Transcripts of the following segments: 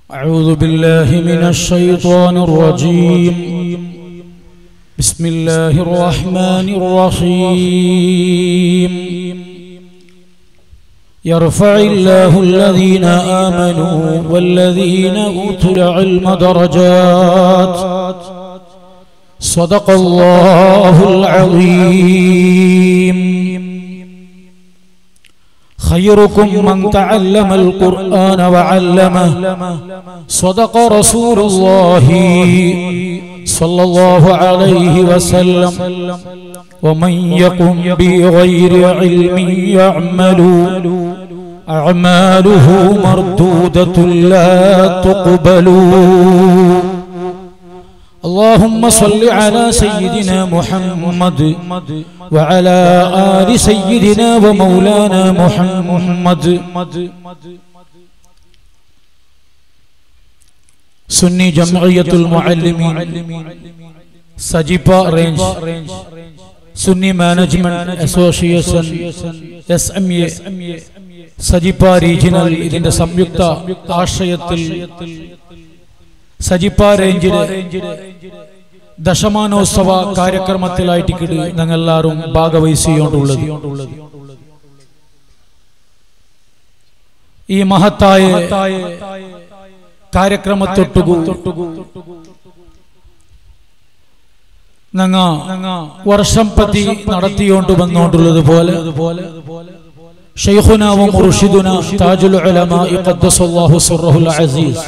أعوذ بالله من الشيطان الرجيم بسم الله الرحمن الرحيم يرفع الله الذين آمنوا والذين أوتوا العلم درجات صدق الله العظيم خيركم من تعلم القرآن وعلمه صدق رسول الله صلى الله عليه وسلم ومن يقم بغير علم يعمل أعماله مردودة لا تقبل اللهم صل على سيدنا محمد وعلى آل سيدنا ومولانا محمد Sunni Jamiyyathul Muallimeen Sajipa range Sunni management association S M A Sajipa regional ഇതിന്റെ സംയുക്ത ആശയത്തിൽ സജിപ്പ റേഞ്ചിലെ ദശമാനോത്സവ കാര്യക്രമത്തിലായിട്ട് കിടി ഞങ്ങൾ എല്ലാവരും ഭാഗവഹിച്ചുകൊണ്ടുള്ളത് ഈ മഹത്തായ കാര്യക്രമത്തൊട്ടുകു ഞങ്ങ വർഷം പതി നടത്തിയോണ്ട് വന്നോണ്ടുള്ളത് പോലെ ഷെയ്ഖുനാവും മുർഷിദുന താജുൽ ഉലമാ ഖദ്ദസല്ലാഹു സിർറഹുൽ അസീസ്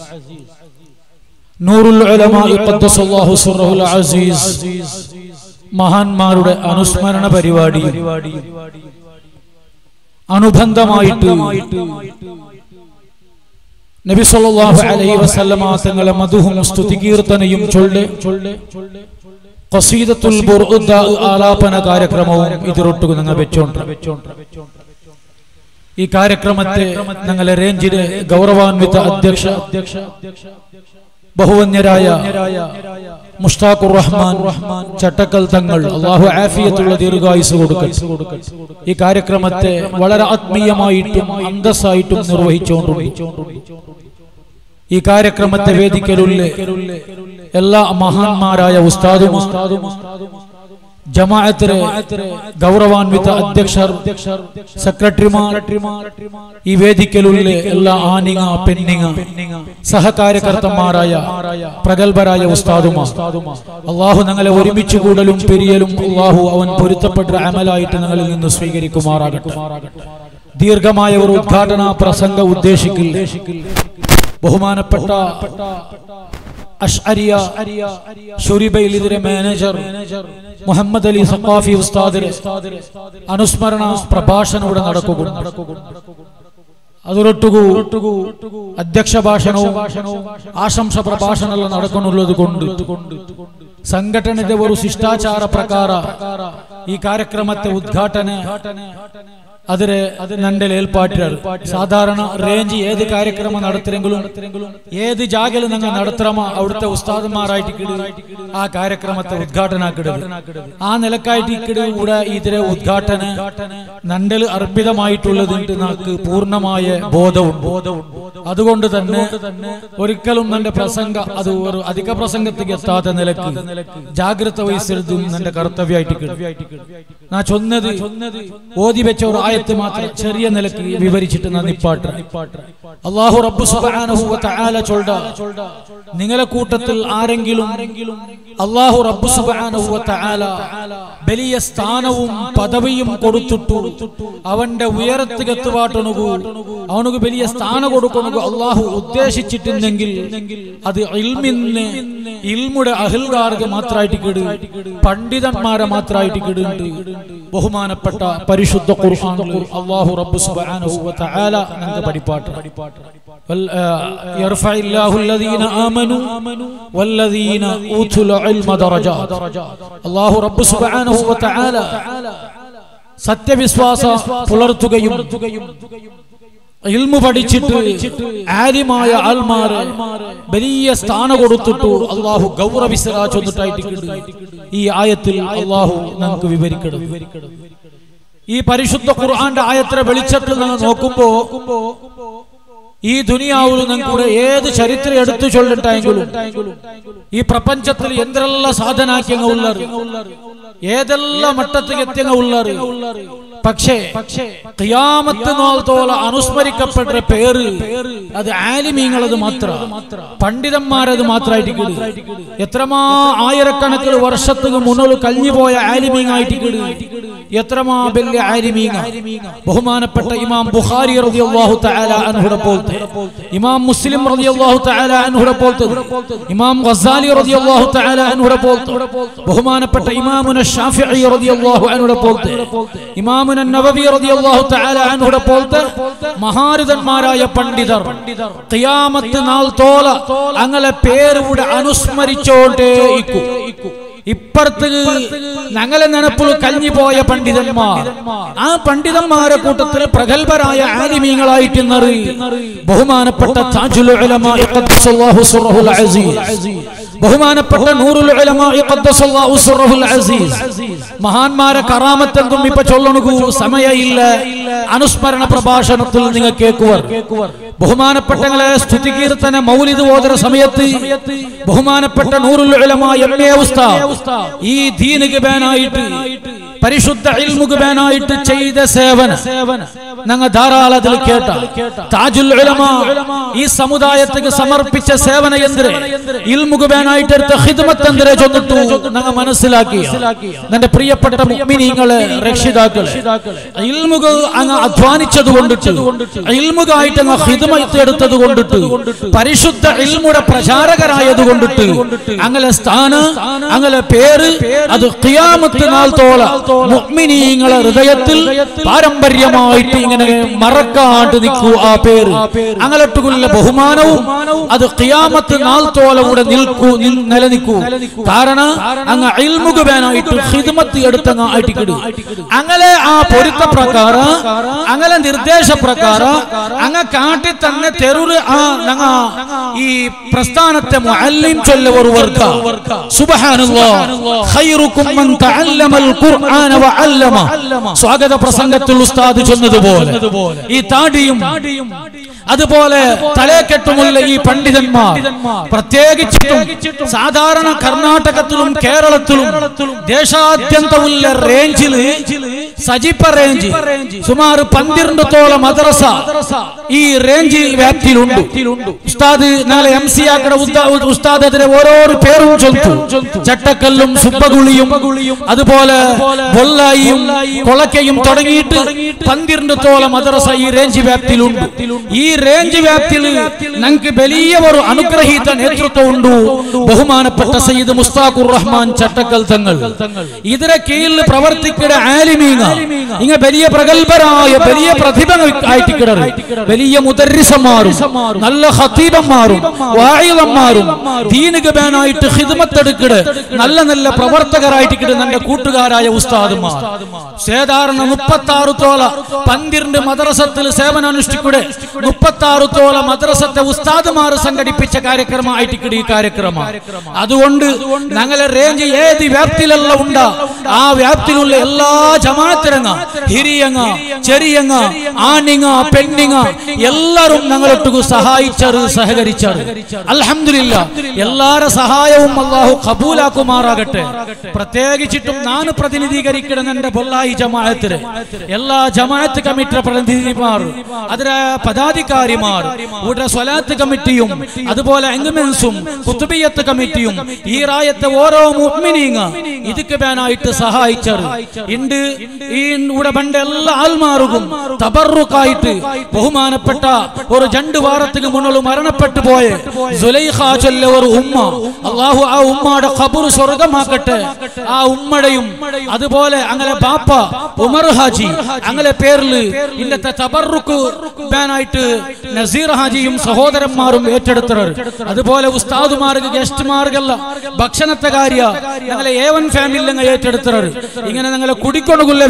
നൂറുൽ ഉലമാ ഖദ്ദസല്ലാഹു സിർറഹുൽ അസീസ് മഹാന്മാരുടെ അനുസ്മരണ പരിപാടി അനുബന്ധമായിട്ട് നബി സല്ലല്ലാഹു അലൈഹി വസല്ലമ തങ്ങളെ മധുഹും സ്തുതികീർത്തനയും ചൊല്ല് ഖസീദത്തുൽ ബുർദ ആലാപന കാര്യക്രമവും ഇതിരൊട്ടു ഞങ്ങൾ വെച്ചോണ്ട് ഈ കാര്യക്രമത്തെ ഞങ്ങളെ റേഞ്ചിലെ ഗൗരവാൻവിത അധ്യക്ഷ ബഹുവന്യരായ മുഷ്താഖുർ റഹ്മാൻ ചട്ടക്കൽ തങ്ങൾ അള്ളാഹു ആഫിയത്തുള്ള ദീർഘായുസ് കൊടുക്കൽ ഈ കാര്യക്രമത്തെ വളരെ ആത്മീയമായിട്ടും അന്തസ്സായിട്ടും നിർവഹിച്ചുകൊണ്ടുണ്ട് ഈ കാര്യക്രമത്തെ വേദിക്കലുള്ള എല്ലാ മഹാന്മാരായ ഉസ്താദും ജമാഅത്തിലെ ഗൗരവാൻവിത അധ്യക്ഷർ സെക്രട്ടറിമാർ ഈ വേദിക്കലുള്ള എല്ലാ ആനിങ്ങ പെണ്ണിങ്ങ സഹകാര്യകർത്തന്മാരായ പ്രഗത്ഭരായ ഉസ്താദുമാർ അള്ളാഹു ഞങ്ങളെ ഒരുമിച്ച് കൂടലും പെരിയലും അള്ളാഹു അവൻ പൊരുത്തപ്പെട്ട അമലായിട്ട് ഞങ്ങളിൽ നിന്ന് സ്വീകരിക്കുമാറാകട്ടെ ദീർഘമായ ഒരു ഉദ്ഘാടന പ്രസംഗ ഉദ്ദേശിക്കില്ല ബഹുമാനപ്പെട്ട അഷ്അരിയ ഷുരിബയിൽ ഇതിരെ മാനേജർ മുഹമ്മദ് അലി സഖാഫി ഉസ്താദിന് അനുസ്മരണ പ്രഭാഷണം ഇവിടെ നടക്കുക അതൊരൊട്ടുകു അധ്യക്ഷ ഭാഷണവും ആശംസ പ്രഭാഷണമെല്ലാം നടക്കുന്നുള്ളത് കൊണ്ട് സംഘടനയുടെ ഒരു ശിഷ്ടാചാര പ്രകാര ഈ കാര്യക്രമത്തെ ഉദ്ഘാടന അതിരെ നന്റെ ഏൽപ്പാട്ടിയർ സാധാരണ റേഞ്ച് ഏത് കാര്യക്രമം നടത്തിരെങ്കിലും ഏത് ജാഗയിൽ നിങ്ങൾ നടത്തണമോ അവിടുത്തെ ഉസ്താദന്മാരായിട്ട് ആ കാര്യക്രമത്തെ ഉദ്ഘാടനാക്കിടുക ആ നിലക്കായിട്ട് ഇക്കിട് കൂടെ ഇതിരെ ഉദ്ഘാടന നണ്ടൽ അർപ്പിതമായിട്ടുള്ളതുണ്ട് നമുക്ക് പൂർണ്ണമായ ബോധവും ബോധവും അതുകൊണ്ട് തന്നെ ഒരിക്കലും എന്റെ പ്രസംഗ അത് ഒരു അധിക പ്രസംഗത്തേക്ക് എത്താത്ത നിലക്ക് ജാഗ്രത വഹിച്ചെടുത്തും എന്റെ കർത്തവ്യമായിട്ട് ഞാൻ ചൊന്നത് ഓതി വെച്ച ഒരു ആയത്ത് മാത്രം ചെറിയ നിലക്ക് വിവരിച്ചിട്ട് ഞാൻ നിപ്പാട്ട് അള്ളാഹു റബ്ബു സുബ്ഹാനഹു വ തആല ചൊൽട നിങ്ങളെ കൂട്ടത്തിൽ ആരെങ്കിലും അള്ളാഹു റബ്ബു സുബ്ഹാനഹു വ തആല വലിയ സ്ഥാനവും പദവിയും കൊടുത്തിട്ടു അവന്റെ ഉയരത്തിൽ എത്തുവാട്ടണുകു അവനുക്ക് വലിയ സ്ഥാനം കൊടുക്കണുകു അള്ളാഹു ഉദ്ദേശിച്ചിട്ടുണ്ടെങ്കിൽ അത് ഇൽമിന്ന് ഇൽമുടെ അഹിൽകാർക്ക് മാത്രമായിട്ട് കിട് പണ്ഡിതന്മാരെ മാത്രമായിട്ട് കിടുണ്ട് ബഹുമാനപ്പെട്ട പരിശുദ്ധ ഖുർആനിൽ അല്ലാഹു റബ്ബു സുബ്ഹാനഹു വ തആല നമുക്ക് പഠിപ്പാട്ട് يرفع الله الذين آمنوا والذين أوتوا العلم درجات الله رب سبحانه وتعالى സത്യവിശ്വാസ പുലർത്തുകയും ഇൽമു പഠിച്ചിട്ട് ആര്യമായ ആൽമാര് വലിയ സ്ഥാനം കൊടുത്തിട്ടു അള്ളാഹു ഗൗരവിസരാ ചൊന്നിട്ടായിട്ട് ഈ ആയത്തിൽ അള്ളാഹു നമുക്ക് വിവരിക്കണം ഈ പരിശുദ്ധ ഖുർആന്റെ ആയത്തിനെ വെളിച്ചത്തിൽ നമ്മൾ നോക്കുമ്പോ ഈ ദുനിയാവിൽ നിങ്ങൾക്കൂടെ ഏത് ചരിത്രം എടുത്തു ചൊല്ലിട്ടെങ്കിലും ഈ പ്രപഞ്ചത്തിൽ എന്തെല്ലാം സാധനാക്കിയങ്ങ ഉള്ളത് ഏതെല്ലാം മട്ടത്തിൽ എത്തിയങ്ങ ഉള്ളത് പക്ഷേ ഖിയാമത്ത് നാൾ തോല അനുസ്മരിക്കപ്പെട്ട പേര് അത് ആലിമീങ്ങളത് മാത്ര പണ്ഡിതന്മാരത് മാത്രമായിട്ട് കിടു എത്രമാ ആയിരക്കണക്കിന് വർഷത്തിന് മുന്നോട് കഴിഞ്ഞുപോയ ആലിമീങ്ങായിട്ട് കിടു എത്രമാ വലിയ ആലിമീങ്ങ ബഹുമാനപ്പെട്ട ഇമാം ബുഖാരി റളിയല്ലാഹു തആല അൻഹുടെ പോലത്തെ ഇമാം മുസ്ലിം റളിയല്ലാഹു തആല അൻഹുടെ പോലത്തെ ഇമാം ഗസാലി റളിയല്ലാഹു തആല അൻഹുടെ പോലത്തെ ബഹുമാനപ്പെട്ട ഇമാമുന ഷാഫിഈ റളിയല്ലാഹു അൻഹുടെ പോലത്തെ ഇമാമുന നവവി റളിയല്ലാഹു തആല അൻഹുടെ പോലത്തെ മഹാരഥന്മാരായ പണ്ഡിതർ ഖിയാമത്ത് നാൾ തോല അങ്ങനെ പേരുടെ അനുസ്മരിച്ചോണ്ടേ ഇക്കു ഇപ്പുറത്ത് ഞങ്ങളെ നിനപ്പിൽ കഞ്ഞിപ്പോയ പണ്ഡിതന്മാർ ആ പണ്ഡിതന്മാരെ കൂട്ടത്തിൽ പ്രഗത്ഭരായ ആലിമീങ്ങളായിട്ട് ഇന്നറി ബഹുമാനപ്പെട്ട താജുൽ ഉലമാ ഖദ്ദസല്ലാഹു സിർറഹുൽ അസീസ് ബഹുമാനപ്പെട്ട നൂറുൽ ഉലമാ ഖദ്ദസല്ലാഹു സിർറഹുൽ അസീസ് മഹാന്മാരെ കറാമത്തെന്തും ഇപ്പൊ ചൊല്ലണു സമയമില്ല അനുസ്മരണ പ്രഭാഷണത്തിൽ നിങ്ങൾ കേൾക്കുവർ ബഹുമാനപ്പെട്ടങ്ങളെ സ്തുതികീർത്തന മൗലിദ് ഓതര സമയത്ത് ബഹുമാനപ്പെട്ട നൂറുൽ ഉലമാ എം എ ഉസ്താദ് ഈ ദീനിക്ക് ബാനായിട്ട് പരിശുദ്ധ ഇൽമുക്ക് ബാനായിട്ട് ചെയ്ത സേവന ഞങ്ങൾ ധാരാളത്തിൽ കേട്ട താജുൽ ഉലമ ഈ സമുദായത്തിന് സമർപ്പിച്ച സേവന എന്തിരെ ഇൽമുക്ക് ബാനായിട്ട് എടുത്ത ഹിദ്മത്ത് എന്തിരെ ചൊന്നിട്ടു ഞങ്ങൾ മനസ്സിലാക്കി എന്റെ പ്രിയപ്പെട്ട മുഅ്മിനീങ്ങളെ രക്ഷിതാക്കൾ ഇൽമുക അങ്ങ് അധ്വാനിച്ചത് കൊണ്ടിട്ട് ഇൽമുകായിട്ട് അങ്ങ് ഹിദ്മത്ത് എടുത്തത് കൊണ്ടിട്ട് പരിശുദ്ധ ഇൽമുടെ പ്രചാരകരായത് കൊണ്ടിട്ട് അങ്ങനെ സ്ഥാന അങ്ങനെ പേര് അത് ഖിയാമത്ത് നാൾ തോല മുഅ്മിനീങ്ങളെ ഹൃദയത്തിൽ പാരമ്പര്യമായിട്ട് ഇങ്ങനെ മറക്കാണ്ട് നിൽക്കൂ ആ പേര് അങ്ങനെട്ടുള്ള ബഹുമാനവും അത് ഖിയാമത്ത് നാൾ തോല കൂടെ നിൽക്കൂ നിൽ- നിലനിൽക്കൂ കാരണം അങ്ങ് ഇൽമുഖബേനായിട്ട് ഹിദ്മത്ത് എടുത്തങ്ങ് ആയിട്ടിക്കിടു അങ്ങനെ ആ പൊരുത്ത പ്രകാരം അങ്ങനെ നിർദ്ദേശ പ്രകാരം അങ്ങ് കാട്ടി തന്നെ തെരുറ് ആ ഞങ്ങ ഈ പ്രസ്ഥാനത്തെ മുഅല്ലിം ചൊല്ല ഒരു വർക്ക സുബ്ഹാനല്ലാഹ് ഖൈറുക്കും മൻ തഅല്ലമൽ ഖുർആന വഅല്ലമ സ്വാഗത പ്രസംഗത്തിൽ ഉസ്താദ് ചൊന്നതുപോലെ ഈ താടിയും അതുപോലെ തലേക്കെട്ടുമുള്ള ഈ പണ്ഡിതന്മാർ പ്രത്യേകിച്ചിട്ടും സാധാരണ കർണാടകത്തിലും കേരളത്തിലും ദേശാദ്യന്തമുള്ള റേഞ്ചില് സജിപ്പ റേഞ്ച് സുമാർ പന്തിരണ്ടത്തോളം മദ്രസ ഈ റേഞ്ച് വ്യാപ്തിയിലുണ്ട് ഉസ്താദ് നാളെ എം സി ആക്കട ഉസ്താദ് അതിനെ ഓരോരോ പേരും ചൊല്തു ചട്ടക്കല്ലും സുപ്പകുളിയും അതുപോലെ ബൊല്ലായിയും കൊളക്കയും തുടങ്ങിയിട്ട് പന്തിരണ്ടത്തോളം മദ്രസ ഈ റേഞ്ച് വ്യാപ്തിയിലുണ്ട് ഈ റേഞ്ച് വ്യാപ്തിയിൽ ഞങ്ങൾക്ക് വലിയ ഒരു അനുഗ്രഹീത നേതൃത്വം ഉണ്ട് ബഹുമാനപ്പെട്ട സയ്യിദ് മുസ്താഖുർ റഹ്മാൻ ചട്ടക്കൽ തങ്ങൾ ഇതിനെ കീഴിൽ പ്രവർത്തിക്കുന്ന ആലിമീങ്ങ ഇങ്ങ വലിയ പ്രഗത്ഭരായ വലിയ പ്രതിഭ ആയിട്ട് കിടറി വലിയ മുദരിസന്മാരും നല്ല ഹത്തീബന്മാരും വായിലന്മാരും ദീനുഗബാനായിട്ട് ഹിദ്മത്തെടുക്കിട് നല്ല നല്ല പ്രവർത്തകരായിട്ട് കിട എന്റെ കൂട്ടുകാരായ ഉസ്താദുമാർ സാധാരണ മുപ്പത്തി ആറ് തോല പന്തിരണ്ട് മദ്രസത്തിൽ സേവനം അനുഷ്ഠിക്കൂടെ മുപ്പത്തി ആറ് തോല മദ്രസത്തെ ഉസ്താദുമാർ സംഘടിപ്പിച്ച കാര്യക്രമമായിട്ട് കിട ഈ കാര്യക്രമം അതുകൊണ്ട് ഞങ്ങളെ റേഞ്ച് ഏത് വ്യാപ്തിയിലുള്ള ഉണ്ടാ ആ വ്യാപ്തിയിലുള്ള എല്ലാ ജമാത്തിരങ്ങ ഹിരിയങ്ങ ചെറിയങ്ങ ആണിങ്ങ പെണ്ണിങ്ങ എല്ലാരും ഞങ്ങളൊട്ടുകു സഹായിച്ചറ് സഹകരിച്ചറ് അൽഹംദുലില്ല എല്ലാരെ സഹായവും അള്ളാഹു കബൂലാക്കുമാറാകട്ടെ പ്രത്യേകിച്ചിട്ടും ഞാൻ പ്രതിനിധീകരിക്കണം എന്റെ പൊള്ളായി ജമാഅത്തിന് എല്ലാ ജമാഅത്ത് കമ്മിറ്റി പ്രതിനിധിമാർ അതിലെ പദാധികാരിമാർ ഇവിടെ സ്വലാത്ത് കമ്മിറ്റിയും അതുപോലെ എൻഗമെൻസും കുത്തുബിയത്ത് കമ്മിറ്റിയും ഈ റായത്തെ ഓരോ മുഅ്മിനീങ്ങ ഇതുക്ക് ബാനായിട്ട് സഹായിച്ചർ ഇണ്ട് ഈ ഇവിടെ പണ്ട് എല്ലാ ആൽമാറുകും തബറുക്കായിട്ട് ബഹുമാനപ്പെട്ട ഒരു രണ്ട് വാരത്തിന് മുന്നിൽ മരണപ്പെട്ടു പോയ സുലൈഖ ചൊല്ല ഒരു ഉമ്മ അള്ളാഹു ആ ഉമ്മയുടെ ഖബർ സ്വർഗമാക്കട്ടെ ആ ഉമ്മയുടെയും അതുപോലെ അങ്ങനെ ബാപ്പ ഉമർ ഹാജി അങ്ങനെ പേരില് ഇന്നത്തെ തബറുക്ക് ബാനായിട്ട് നസീർ ഹാജിയും സഹോദരന്മാരും ഏറ്റെടുത്തവർ അതുപോലെ ഉസ്താദുമാർക്ക് ഗസ്റ്റുമാർക്കല്ല ഭക്ഷണത്തെ കാര്യ ഞങ്ങളെ ഏവൻ ഫാമിലി അങ്ങ് ഏറ്റെടുത്തവർ ഇങ്ങനെ ഞങ്ങളെ കുടിക്കൊണ്ടുള്ള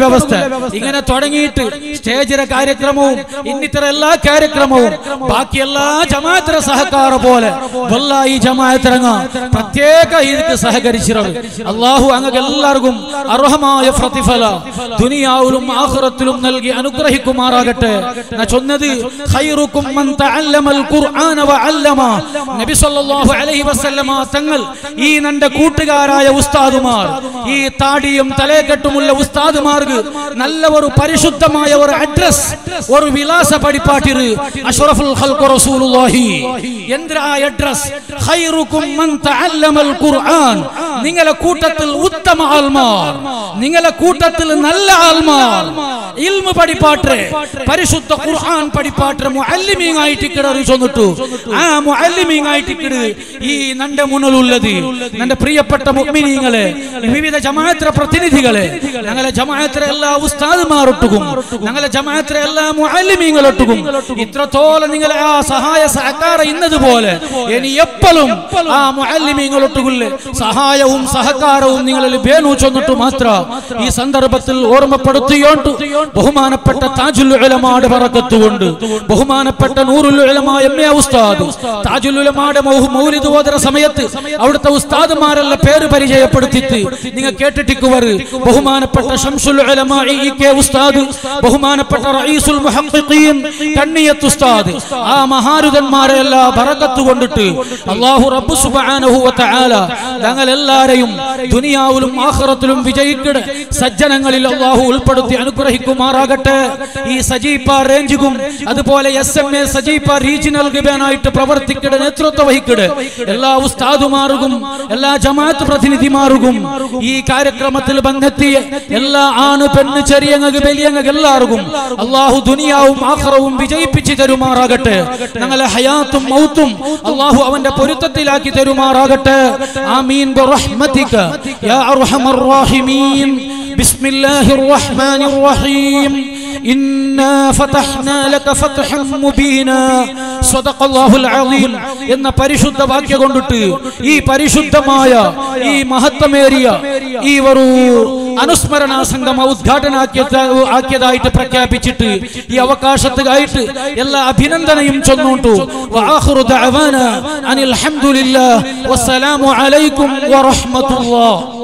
വ്യവസ്ഥ ഇങ്ങനെ തുടങ്ങിയിട്ട് സ്റ്റേജിലെ കാര്യക്രമവും ഇന്നിത്തര എല്ലാ കാര്യക്രമവും ബാക്കി എല്ലാ ജമാഅത്തിലെ സഹക്കാര പോലെ വല്ല ഈ ജമാഅത്തിറങ്ങ പ്രത്യേക ഇതിക്ക് സഹകരിച്ചിറവ് അള്ളാഹു അങ്ങക്ക് എല്ലാവർക്കും അർഹമായ പ്രതിഫല ദുനിയാവിലും ആഖിറത്തിലും നൽകി അനുഗ്രഹിക്കുമാറാകട്ടെ ഞാൻ ചൊന്നത് ഖൈറുക്കും മൻ തഅല്ലമൽ ഖുർആന വഅല്ലമ നബി സല്ലല്ലാഹു അലൈഹി വസല്ലമ തങ്ങൾ ഈ നന്റെ കൂട്ടുകാരായ ഉസ്താദുമാർ ഈ താടിയും തലേക്കെട്ടുമുള്ള ഉസ്താദുമാർക്ക് നല്ല ഒരു പരിശുദ്ധമായ ഒരു അഡ്രസ് ഒരു വിലാസ പടിപ്പാട്ടിര് അഷ്റഫുൽ ഖൽഖ് റസൂലുള്ളാഹി എന്തിനാ അഡ്രസ് ഖൈറുക്കും മൻ തഅല്ലമൽ ഖുർആൻ നിങ്ങളെ കൂട്ടത്തിൽ ഉത്തമ ആൽമാർ നിങ്ങളെ കൂട്ടത്തിൽ നല്ല ആൽമാർ ഇൽമ പടിപ്പാട്ടെ പരിശുദ്ധ ഖുർആൻ പടിപ്പാട്ടെ മുഅല്ലിമീങ് ആയിട്ട് കിടറി ചൊന്നിട്ടു ആ മുഅല്ലിമീങ് ആയിട്ട് കിട് ഈ നന്റെ മുന്നിലുള്ളത് നന്റെ പ്രിയപ്പെട്ട മുഅ്മിനീങ്ങളെ വിവിധ ജമാഅത്തിലെ പ്രതിനിധികളെ ഞങ്ങളെ ജമാഅത്തിലെ എല്ലാ ഉസ്താദുമാരൊട്ടുകും ഞങ്ങളെ ജമാഅത്തിലെ എല്ലാ മുഅല്ലിമീങ്ങളൊട്ടുകും ഇത്രത്തോളം നിങ്ങളെ ആ സഹായ സഹകാര ഇന്നതുപോലെ ഇനി എപ്പോഴും ആ മുഅല്ലിമീങ്ങളൊട്ടുകുlle സഹായവും സഹകാരവും നിങ്ങളിൽ വേണു ചൊന്നിട്ടു മാത്ര ഈ സന്ദർഭത്തിൽ ഓർമ്മപ്പെടുത്തിയോണ്ട് ബഹുമാനപ്പെട്ട താജുൽ ഉലമാടെ പറക്കത്തുകൊണ്ട് ബഹുമാനപ്പെട്ട നൂറുൽ ഉലമ എം എ ഉസ്താദ് താജുൽ ഉലമാടെ മൗ- മൗലിദ് ഓതര സമയത്ത് അവിടുത്തെ ഉസ്താദുമാരെല്ലാം പേര് പരിചയപ്പെടുത്തിയിട്ട് നിങ്ങൾ കേട്ടിട്ടിക്കുവർ ബഹുമാനപ്പെട്ട ഷംസുൽ ഉലമ ഇ കെ ഉസ്താദ് ബഹുമാനപ്പെട്ട റഈസുൽ മുഹഖിഖീൻ കണ്ണിയത്ത് ഉസ്താദ് ആ മഹാരുതന്മാരെ എല്ലാം ബറക്കത്ത് കൊണ്ടിട്ട് അല്ലാഹു റബ്ബ് സുബ്ഹാനഹു വ തആല ഞങ്ങൾ എല്ലാരെയും ദുനിയാവിലും ആഖിറത്തിലും വിജയിക്കട് സജ്ജനങ്ങളിൽ അല്ലാഹു ഉൾപ്പെടുത്തി അനുഗ്രഹിക്കുമാറാകട്ടെ ഈ സജീപ്പ റേഞ്ചും അതുപോലെ S M A Sajipa regional ഗിബനായിട്ട് പ്രവർത്തിക്കട നേതൃത്വം വഹിക്കട് എല്ലാ ഉസ്താദുമാർക്കും എല്ലാ ജമാഅത്ത് പ്രതിനിധിമാർക്കും ഈ കാര്യക്രമത്തിൽ ബന്ധെത്തിയ എല്ലാ ആണ് പെണ്ണ് ചെറിയങ്ങക്ക് വലിയങ്ങക്ക് എല്ലാവർക്കും അള്ളാഹു ദുനിയാവും ആഖിറവും വിജയിപ്പിച്ചു തരുമാറാകട്ടെ ഞങ്ങളെ ഹയാത്തും മൗത്തും അള്ളാഹു അവന്റെ പൊരുത്തത്തിലാക്കി തരുമാറാകട്ടെ ആമീൻ ബിറഹ്മതിക യാ അർഹമർ റാഹിമീൻ ബിസ്മില്ലാഹിർ റഹ്മാനിർ റഹീം إنا فتحنا لك فتحا مبينا صدق الله العظيم എന്ന പരിശുദ്ധ വാക്യം കൊണ്ടിട്ട് ഈ പരിശുദ്ധമായ ഈ മഹത്വമേറിയ ഈ ഒരു അനുസ്മരണ സംഗമ ഉദ്ഘാടനാക്കിയ ആക്കിയതായിട്ട് പ്രഖ്യാപിച്ചിട്ട് ഈ അവകാശത്തിനായിട്ട് എല്ലാ അഭിനന്ദനയും ചൊന്നുണ്ടു വആഖിറു ദഅവാന അനിൽ ഹംദുലില്ലാഹ് വസ്സലാമു അലൈക്കും വറഹ്മത്തുള്ളാഹ്